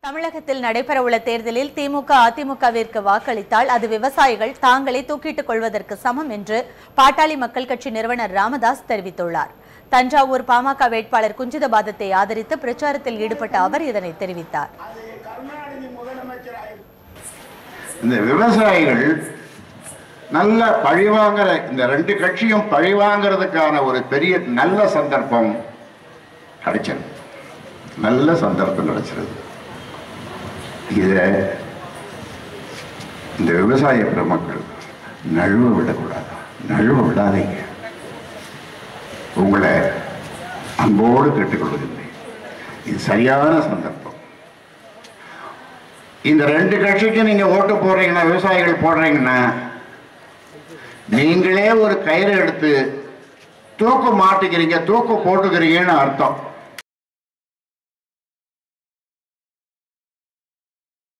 தமிழகத்தில் நடைபெறவுள்ள தேர்தலில் திமுக அதிமுகவிற்கு வாக்களித்தால் அது விவசாயிகள் தாங்களே தூக்கிட்டுக் கொள்வதற்கு சமம் என்று பாட்டாளி மக்கள் கட்சி நிறுவனர் ராமதாஸ் தெரிவித்துள்ளார் தஞ்சாவூர் பாமக வேட்பாளர் குஞ்சிதபாதத்தை ஆதரித்து பிரச்சாரத்தில் ஈடுபட்ட அவர் இதனை தெரிவித்தார் இந்த விவசாயிகள் நல்ல பழிவாங்கிற இந்த ரெண்டு கட்சியும் பழிவாங்கிறதுக்கான ஒரு பெரிய நல்ல சந்தர்ப்பம் கிடைச்சது நல்ல சந்தர்ப்பம் கிடைச்சிருது இத இந்த விவசாய பெருமக்கள் நழுவ விடக்கூடாது நழுவ விடாதீங்க உங்களை அன்போடு கேட்டுக்கொள்வதில்லை இது சரியான சந்தர்ப்பம் இந்த ரெண்டு கட்சிக்கு நீங்க ஓட்டு போடுறீங்கன்னா விவசாயிகள் போடுறீங்கன்னா நீங்களே ஒரு கயிறு எடுத்து தூக்கு மாட்டிக்கிறீங்க தூக்கு போட்டுக்கிறீங்கன்னு அர்த்தம்